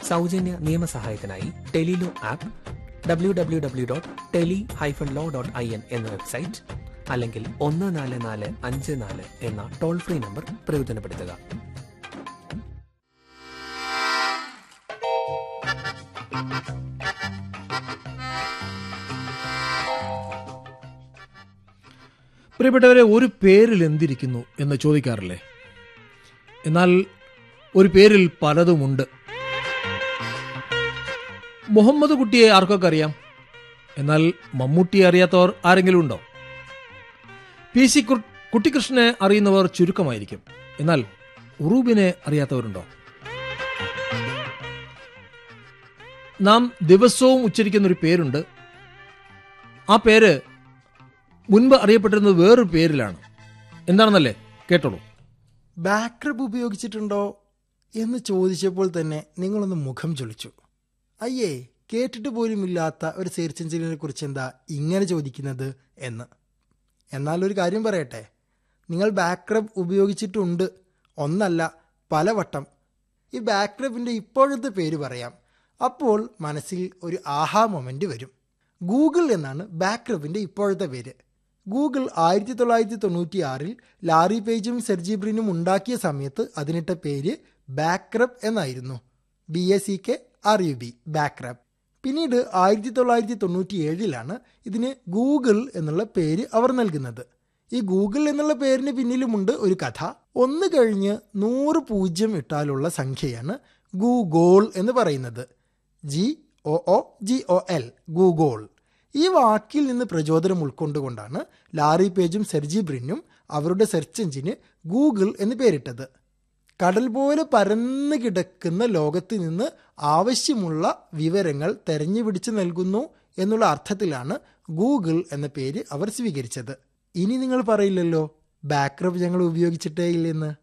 സൗജന്യ നിയമസഹായത്തിനായി tele law app W W W dot tele hyphen law dot I N എന്ന website അല്ലെങ്കിൽ ഒന്ന് നാല് നാല് അഞ്ച് നാല് എന്ന ടോൾ ഫ്രീ നമ്പർ പ്രയോജനപ്പെടുത്തുക പ്രിയപ്പെട്ടവരെ ഒരു പേരിൽ എന്തിരിക്കുന്നു എന്ന് ചോദിക്കാറില്ലേ എന്നാൽ ഒരു പേരിൽ പലതുമുണ്ട് മുഹമ്മദ് കുട്ടിയെ ആർക്കൊക്കെ അറിയാം എന്നാൽ മമ്മൂട്ടിയെ അറിയാത്തവർ ആരെങ്കിലും ഉണ്ടോ പി സി കു- കുട്ടിക്കൃഷ്ണനെ അറിയുന്നവർ ചുരുക്കമായിരിക്കും എന്നാൽ ഉറൂബിനെ അറിയാത്തവരുണ്ടോ നാം ദിവസവും ഉച്ചരിക്കുന്ന ഒരു പേരുണ്ട് ആ പേര് മുൻപ് അറിയപ്പെട്ടിരുന്നത് വേറൊരു പേരിലാണ് എന്താണെന്നല്ലേ കേട്ടോളൂ ബാക്ക്രബ് ഉപയോഗിച്ചിട്ടുണ്ടോ എന്ന് ചോദിച്ചപ്പോൾ തന്നെ നിങ്ങളൊന്ന് മുഖം ചൊളിച്ചു അയ്യേ കേട്ടിട്ട് പോലുമില്ലാത്ത ഒരു സെർച്ച് എഞ്ചിനെ കുറിച്ച് എന്താ ഇങ്ങനെ ചോദിക്കുന്നത് എന്ന് എന്നാൽ ഒരു കാര്യം പറയട്ടെ നിങ്ങൾ ബാക്ക്രബ് ഉപയോഗിച്ചിട്ടുണ്ട് ഒന്നല്ല പലവട്ടം ഈ ബാക്ക്രബിൻ്റെ ഇപ്പോഴത്തെ പേര് പറയാം അപ്പോൾ മനസ്സിൽ ഒരു ആഹാ മൊമെൻ്റ് വരും ഗൂഗിൾ എന്നാണ് ബാക്ക്രബിൻ്റെ ഇപ്പോഴത്തെ പേര് ഗൂഗിൾ ആയിരത്തി തൊള്ളായിരത്തി തൊണ്ണൂറ്റി ആറിൽ ലാറി പേജും സെർജി ബ്രിനും ഉണ്ടാക്കിയ സമയത്ത് അതിനിട്ട പേര് ബാക്ക്രബ് എന്നായിരുന്നു B A C K R U B backrub പിന്നീട് ആയിരത്തി തൊള്ളായിരത്തി തൊണ്ണൂറ്റി ഏഴിലാണ് ഇതിന് ഗൂഗിൾ എന്നുള്ള പേര് അവർ നൽകുന്നത് ഈ ഗൂഗിൾ എന്നുള്ള പേരിന് പിന്നിലുമുണ്ട് ഒരു കഥ ഒന്ന് കഴിഞ്ഞ് നൂറ് പൂജ്യം ഇട്ടാലുള്ള സംഖ്യയാണ് ഗൂഗോൾ എന്ന് പറയുന്നത് G O O G O L googol ഈ വാക്കിൽ നിന്ന് പ്രചോദനം ഉൾക്കൊണ്ടുകൊണ്ടാണ് ലാറി പേജും സെർജി ബ്രിന്നും അവരുടെ സെർച്ച് എഞ്ചിന് ഗൂഗിൾ എന്ന് പേരിട്ടത് കടൽ പോലെ പരന്നു കിടക്കുന്ന ലോകത്ത് നിന്ന് ആവശ്യമുള്ള വിവരങ്ങൾ തെരഞ്ഞുപിടിച്ച് നൽകുന്നു എന്നുള്ള അർത്ഥത്തിലാണ് ഗൂഗിൾ എന്ന പേര് അവർ സ്വീകരിച്ചത് ഇനി നിങ്ങൾ പറയില്ലല്ലോ ബാക്ക്രബ് ഞങ്ങൾ ഉപയോഗിച്ചിട്ടേ ഇല്ലെന്ന്